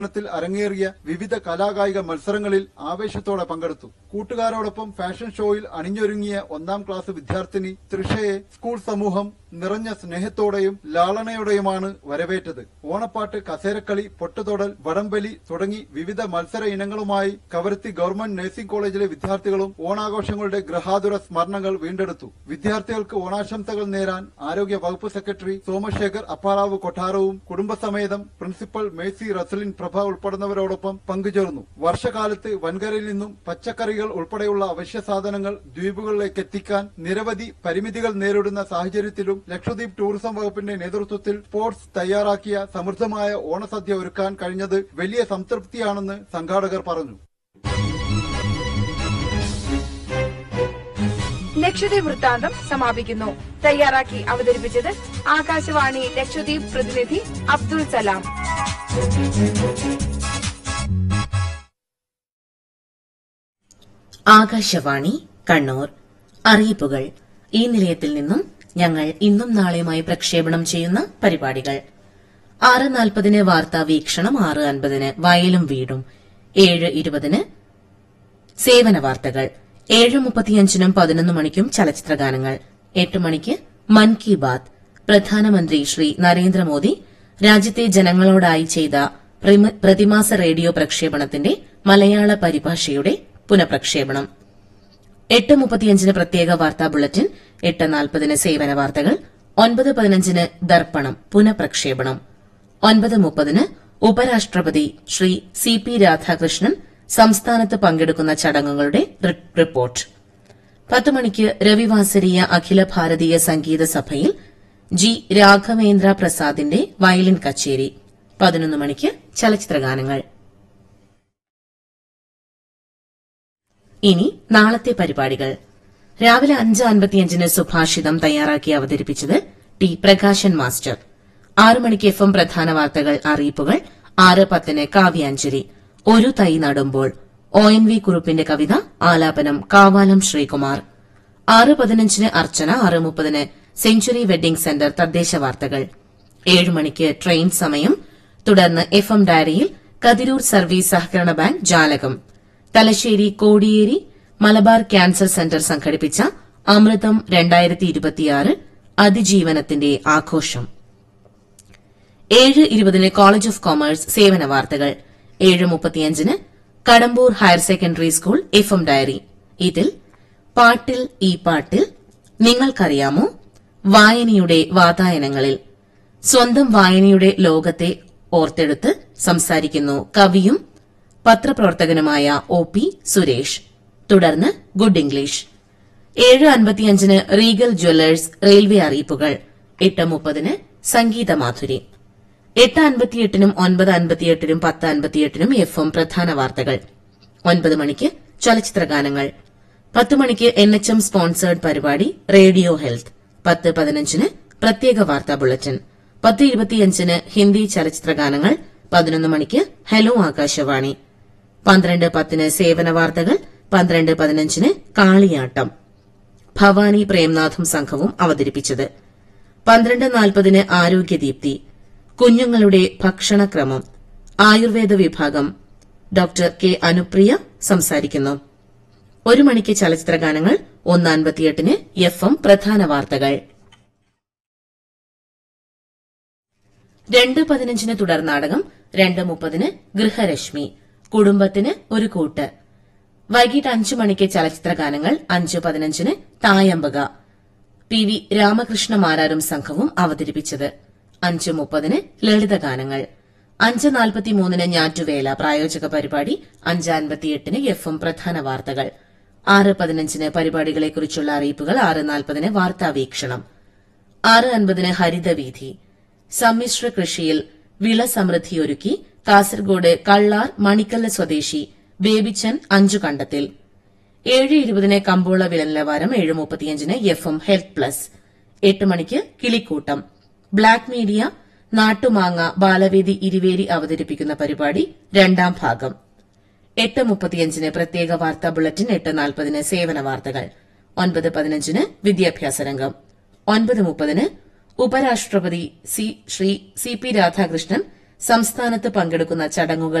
ത്തിൽ അരങ്ങേറിയ വിവിധ കലാകായിക മത്സരങ്ങളിൽ ആവേശത്തോടെ പങ്കെടുത്തു കൂട്ടുകാരോടൊപ്പം ഫാഷൻ ഷോയിൽ അണിഞ്ഞൊരുങ്ങിയ ഒന്നാം ക്ലാസ് വിദ്യാർത്ഥിനി തൃഷയെ സ്കൂൾ സമൂഹം നിറഞ്ഞ സ്നേഹത്തോടെയും ലാളനയോടെയുമാണ് വരവേറ്റത് ഓണപ്പാട്ട് കസേരക്കളി പൊട്ടുതൊടൽ വടംവലി തുടങ്ങി വിവിധ മത്സര ഇനങ്ങളുമായി കവരത്തി ഗവൺമെന്റ് നഴ്സിംഗ് കോളേജിലെ വിദ്യാർത്ഥികളും ഓണാഘോഷങ്ങളുടെ ഗ്രഹാതുര സ്മരണകൾ വീണ്ടെടുത്തു വിദ്യാർത്ഥികൾക്ക് ഓണാശംസകൾ നേരാൻ ആരോഗ്യ വകുപ്പ് സെക്രട്ടറി സോമശേഖർ അപ്പാറാവ് കൊട്ടാരവും കുടുംബസമേതം പ്രിൻസിപ്പൽ മേഴ്സി റസലിൻ പ്രഭ ഉൾപ്പെടുന്നവരോടൊപ്പം പങ്കുചേർന്നു വർഷകാലത്ത് വൻകരയിൽ നിന്നും പച്ചക്കറികൾ ഉൾപ്പെടെയുള്ള അവശ്യ സാധനങ്ങൾ ദ്വീപുകളിലേക്ക് എത്തിക്കാൻ നിരവധി പരിമിതികൾ നേരിടുന്ന സാഹചര്യത്തിലും ലക്ഷദ്വീപ് ടൂറിസം വകുപ്പിന്റെ നേതൃത്വത്തിൽ സ്പോർട്സ് തയ്യാറാക്കിയ സമൃദ്ധമായ ഓണസദ്യ ഒരുക്കാൻ കഴിഞ്ഞത് വലിയ സംതൃപ്തിയാണെന്ന് സംഘാടകർ പറഞ്ഞു ലക്ഷദ്വീപ് വൃത്താന്തം സമാപിക്കുന്നു തയ്യാറാക്കി അവതരിപ്പിച്ചത് ആകാശവാണി ലക്ഷദ്വീപ് പ്രതിനിധി അബ്ദുൾ സലാം ആകാശവാണി കണ്ണൂർ അറിയിപ്പുകൾ ഈ നിലയത്തിൽ നിന്നും ഞങ്ങൾ ഇന്നും നാളെയുമായി പ്രക്ഷേപണം ചെയ്യുന്ന പരിപാടികൾ ആറ് നാൽപ്പതിന് വാർത്താ വീക്ഷണം ആറ് അൻപതിന് വയലും വീടും ഏഴ് ഇരുപതിന് സേവന വാർത്തകൾ ഏഴ് മുപ്പത്തിയഞ്ചിനും പതിനൊന്ന് മണിക്കും ചലച്ചിത്ര ഗാനങ്ങൾ എട്ട് മണിക്ക് മൻ കി ബാത് പ്രധാനമന്ത്രി ശ്രീ നരേന്ദ്രമോദി രാജ്യത്തെ ജനങ്ങളോടായി ചെയ്ത പ്രിമ- പ്രതിമാസ റേഡിയോ പ്രക്ഷേപണത്തിന്റെ മലയാള പരിഭാഷയുടെ പുനഃപ്രക്ഷേപണം എട്ട് മുപ്പത്തിയഞ്ചിന് പ്രത്യേക വാർത്താ ബുള്ളറ്റിൻ എട്ട് നാൽപ്പതിന് സേവന വാർത്തകൾ ഒൻപത് പതിനഞ്ചിന് ദർപ്പണം പുനഃപ്രക്ഷേപണം ഒൻപത് മുപ്പതിന് ഉപരാഷ്ട്രപതി ശ്രീ സി പി രാധാകൃഷ്ണൻ സംസ്ഥാനത്ത് പങ്കെടുക്കുന്ന ചടങ്ങുകളുടെ റി- റിപ്പോർട്ട് പത്ത് മണിക്ക് രവിവാസരീയ അഖില ഭാരതീയ സംഗീത സഭയിൽ ജി രാഘവേന്ദ്ര പ്രസാദിന്റെ വയലിൻ കച്ചേരി പതിനൊന്ന് മണിക്ക് ചലച്ചിത്രഗാനങ്ങൾ ഇനി നാളത്തെ പരിപാടികൾ രാവിലെ അഞ്ച് അൻപത്തിയഞ്ചിന് സുഭാഷിതം തയ്യാറാക്കി അവതരിപ്പിച്ചത് ടി പ്രകാശൻ മാസ്റ്റർ ആറ് മണിക്ക് എഫ് എം പ്രധാന വാർത്തകൾ അറിയിപ്പുകൾ ആറ് പത്തിന് കാവ്യാഞ്ജലി ഒരു തൈ നടുമ്പോൾ ഒ എൻ വി കുറുപ്പിന്റെ കവിത ആലാപനം കാവാലം ശ്രീകുമാർ ആറ് പതിനഞ്ചിന് അർച്ചന ആറ് മുപ്പതിന് സെഞ്ചുറി വെഡ്ഡിംഗ് സെന്റർ തദ്ദേശ വാർത്തകൾ ഏഴ് മണിക്ക് ട്രെയിൻ സമയം തുടർന്ന് എഫ് എം ഡയറിയിൽ കതിരൂർ സർവീസ് സഹകരണ ബാങ്ക് ജാലകം തലശ്ശേരി കോടിയേരി മലബാർ ക്യാൻസർ സെന്റർ സംഘടിപ്പിച്ച അമൃതം രണ്ടായിരത്തി ഇരുപത്തിയാറ് അതിജീവനത്തിന്റെ ആഘോഷം ഏഴ് ഇരുപതിന് കോളേജ് ഓഫ് കൊമേഴ്സ് സേവന വാർത്തകൾ ഏഴ് മുപ്പത്തിയഞ്ചിന് Kadambur higher secondary school F M diary ഇതിൽ പാട്ടിൽ ഈ പാട്ടിൽ നിങ്ങൾക്കറിയാമോ വായനയുടെ വാതായനങ്ങളിൽ സ്വന്തം വായനയുടെ ലോകത്തെ ഓർത്തെടുത്ത് സംസാരിക്കുന്നു കവിയും പത്രപ്രവർത്തകനുമായ ഒ പി സുരേഷ് തുടർന്ന് ഗുഡ് ഇംഗ്ലീഷ് ഏഴ് അൻപത്തിയഞ്ചിന് റീഗൽ ജ്വല്ലേഴ്സ് റെയിൽവേ അറിയിപ്പുകൾ എട്ട് മുപ്പതിന് സംഗീതമാധുരി എട്ട് അൻപത്തിയെട്ടിനും ഒൻപത് അൻപത്തിയെട്ടിനും പത്ത് അൻപത്തിയെട്ടിനും എഫ് എം പ്രധാന വാർത്തകൾ ഒൻപത് മണിക്ക് ചലച്ചിത്ര ഗാനങ്ങൾ പത്ത് മണിക്ക് എൻ എച്ച് എം സ്പോൺസേഡ് പരിപാടി റേഡിയോ ഹെൽത്ത് പത്ത് പതിനഞ്ചിന് പ്രത്യേക വാർത്താ ബുള്ളറ്റിൻ പത്ത് ഇരുപത്തിയഞ്ചിന് ഹിന്ദി ചലച്ചിത്ര ഗാനങ്ങൾ പതിനൊന്ന് മണിക്ക് ഹലോ ആകാശവാണി പന്ത്രണ്ട് പത്തിന് സേവന വാർത്തകൾ പന്ത്രണ്ട് പതിനഞ്ചിന് കാളിയാട്ടം ഭവാനി പ്രേംനാഥും സംഘവും അവതരിപ്പിച്ചത് പന്ത്രണ്ട് നാൽപ്പതിന് ആരോഗ്യദീപ്തി കുഞ്ഞുങ്ങളുടെ ഭക്ഷണക്രമം ആയുർവേദ വിഭാഗം ഡോക്ടർ കെ അനുപ്രിയ സംസാരിക്കുന്നു ഒരു മണിക്ക് ചലച്ചിത്ര ഗാനങ്ങൾ ഒന്ന് അൻപത്തിയെട്ടിന് എഫ് എം പ്രധാന വാർത്തകൾ രണ്ട് പതിനഞ്ചിന് തുടർ നാടകം രണ്ട് മുപ്പതിന് ഗൃഹരശ്മി കുടുംബത്തിന് ഒരു കൂട്ട് വൈകിട്ട് അഞ്ചു മണിക്ക് ചലച്ചിത്ര ഗാനങ്ങൾ അഞ്ച് പതിനഞ്ചിന് തായമ്പക പി വി രാമകൃഷ്ണ മാരാരും സംഘവും അവതരിപ്പിച്ചത് അഞ്ച് മുപ്പതിന് ലളിതഗാനങ്ങൾ അഞ്ച് നാൽപ്പത്തിമൂന്നിന് ഞാറ്റുവേല പ്രായോജക പരിപാടി അഞ്ച് അൻപത്തിയെട്ടിന് എഫ് എം പ്രധാന വാർത്തകൾ ആറ് പതിനഞ്ചിന് പരിപാടികളെക്കുറിച്ചുള്ള അറിയിപ്പുകൾ ആറ് നാൽപ്പതിന് വാർത്താ വീക്ഷണം ആറ് അൻപതിന് ഹരിതവീഥി സമ്മിശ്ര കൃഷിയിൽ വിള സമൃദ്ധിയൊരുക്കി കാസർഗോഡ് കള്ളാർ മണിക്കല്ല് സ്വദേശി ബേബിച്ചൻ അഞ്ചു കണ്ടത്തിൽ ഏഴ് ഇരുപതിന് കമ്പോള വില നിലവാരം ഏഴ് മുപ്പത്തിയഞ്ചിന് എഫ് എം ഹെൽത്ത് പ്ലസ് എട്ട് മണിക്ക് കിളിക്കൂട്ടം ബ്ലാക്ക് മീഡിയ നാട്ടുമാങ്ങ ബാലവേദി ഇരുവേരി അവതരിപ്പിക്കുന്ന പരിപാടി രണ്ടാം ഭാഗം എട്ട് മുപ്പത്തിയഞ്ചിന് പ്രത്യേക വാർത്താ ബുള്ളറ്റിൻ എട്ട് നാൽപ്പതിന് സേവന വാർത്തകൾ ഒൻപത് പതിനഞ്ചിന് വിദ്യാഭ്യാസ രംഗം ഒൻപത് മുപ്പതിന് ഉപരാഷ്ട്രപതി C Shri C P Radhakrishnan സംസ്ഥാനത്ത് പങ്കെടുക്കുന്ന ചടങ്ങുകൾ